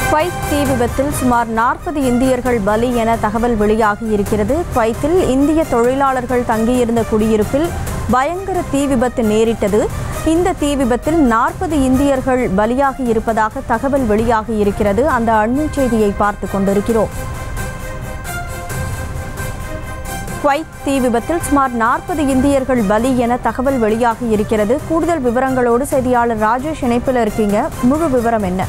Kuwait தீ விபத்தில் சுமார் நாற்பது இந்தியர்கள் பலி என தகவல் வெளியாகி இருக்கிறது குவைத்தில் இந்திய தொழிலாளர்கள் தங்கியிருந்த குடியிருப்பில் பயங்கர தீ விபத்து நேரிட்டது இந்த தீ விபத்தில் நாற்பது இந்தியர்கள் பலியாகி இருப்பதாக தகவல் வெளியாகி இருக்கிறது அந்த அண்மை செய்தியை பார்த்து கொண்டிருக்கிறோம் குவைத் தீ விபத்தில் சுமார் நாற்பது இந்தியர்கள் பலி என தகவல் வெளியாகி இருக்கிறது கூடுதல் விவரங்களோடு செய்தியாளர் ராஜேஷ் இணைப்பில் இருக்கீங்க முழு விவரம் என்ன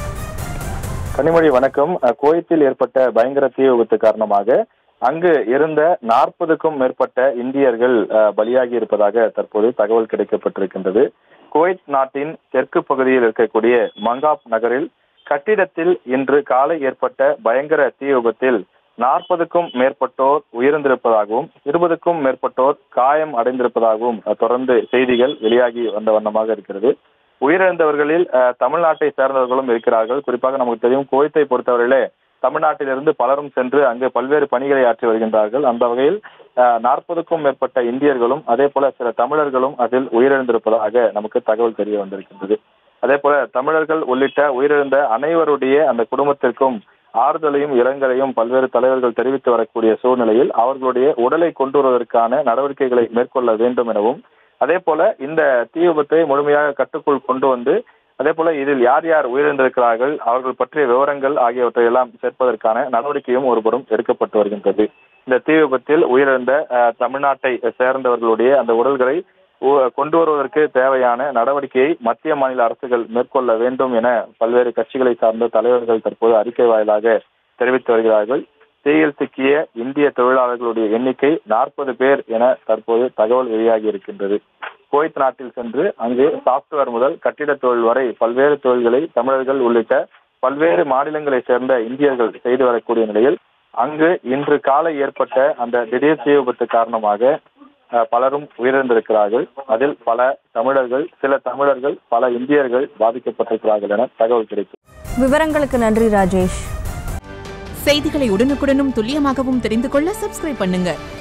கனிமொழி வணக்கம் அஹ், குவைத்தில் ஏற்பட்ட பயங்கர தீ விபத்து காரணமாக அங்கு இருந்த நாற்பதுக்கும் மேற்பட்ட இந்தியர்கள் அஹ், பலியாகி இருப்பதாக தற்போது தகவல் கிடைக்கப்பட்டிருக்கின்றது குவைத் நாட்டின் தெற்கு பகுதியில் இருக்கக்கூடிய மங்காப் நகரில் கட்டிடத்தில் இன்று காலை ஏற்பட்ட பயங்கர தீ விபத்தில் நாற்பதுக்கும் மேற்பட்டோர் உயிரிழந்திருப்பதாகவும் இருபதுக்கும் மேற்பட்டோர் காயம் அடைந்திருப்பதாகவும் அஹ், தொடர்ந்து செய்திகள் வெளியாகி வந்த வண்ணமாக இருக்கிறது உயிரிழந்தவர்களில் அஹ், தமிழ்நாட்டை சேர்ந்தவர்களும் இருக்கிறார்கள் குறிப்பாக நமக்கு தெரியும் குவைத்தை பொறுத்தவரையிலே தமிழ்நாட்டிலிருந்து பலரும் சென்று அங்கு பல்வேறு பணிகளை ஆற்றி வருகின்றார்கள் அந்த வகையில் நாற்பதுக்கும் மேற்பட்ட இந்தியர்களும் அதே போல சில தமிழர்களும் அதில் உயிரிழந்திருப்பதாக நமக்கு தகவல் தெரிய வந்திருக்கின்றது அதே போல தமிழர்கள் உள்ளிட்ட உயிரிழந்த அனைவருடைய அந்த குடும்பத்திற்கும் ஆறுதலையும் இரங்கலையும் பல்வேறு தலைவர்கள் தெரிவித்து வரக்கூடிய சூழ்நிலையில் அவர்களுடைய உடலை கொண்டு வருவதற்கான நடவடிக்கைகளை மேற்கொள்ள வேண்டும் எனவும் அதே போல இந்த தீ விபத்தை முழுமையாக கட்டுக்குள் கொண்டு வந்து அதே போல இதில் யார் யார் உயிரிழந்திருக்கிறார்கள் அவர்கள் பற்றிய விவரங்கள் ஆகியவற்றை எல்லாம் சேர்ப்பதற்கான நடவடிக்கையும் ஒருபுறம் எடுக்கப்பட்டு வருகின்றது இந்த தீ விபத்தில் உயிரிழந்த அஹ், தமிழ்நாட்டை சேர்ந்தவர்களுடைய அந்த உடல்களை உ- கொண்டு வருவதற்கு தேவையான நடவடிக்கையை மத்திய மாநில அரசுகள் மேற்கொள்ள வேண்டும் என பல்வேறு கட்சிகளை சார்ந்த தலைவர்கள் தற்போது அறிக்கை வாயிலாக தெரிவித்து வருகிறார்கள் தீயில் சிக்கிய இந்திய தொழிலாளர்களுடைய எண்ணிக்கை நாற்பது பேர் என தற்போது தகவல் வெளியாகி இருக்கின்றது குவைத் நாட்டில் சென்று அங்கு சாப்ட்வேர் முதல் கட்டிட தொழில் வரை பல்வேறு தொழில்களை தமிழர்கள் உள்ளிட்ட பல்வேறு மாநிலங்களை சேர்ந்த இந்தியர்கள் செய்து வரக்கூடிய நிலையில் அங்கு இன்று காலை ஏற்பட்ட அந்த திடீர் தீ விபத்து காரணமாக அஹ், பலரும் உயிரிழந்திருக்கிறார்கள் அதில் பல தமிழர்கள் சில தமிழர்கள் பல இந்தியர்கள் பாதிக்கப்பட்டிருக்கிறார்கள் என தகவல் கிடைக்கும் விவரங்களுக்கு நன்றி ராஜேஷ் செய்திகளை உடனுக்குடனும் துல்லியமாகவும் தெரிந்து கொள்ள சப்ஸ்கிரைப் பண்ணுங்க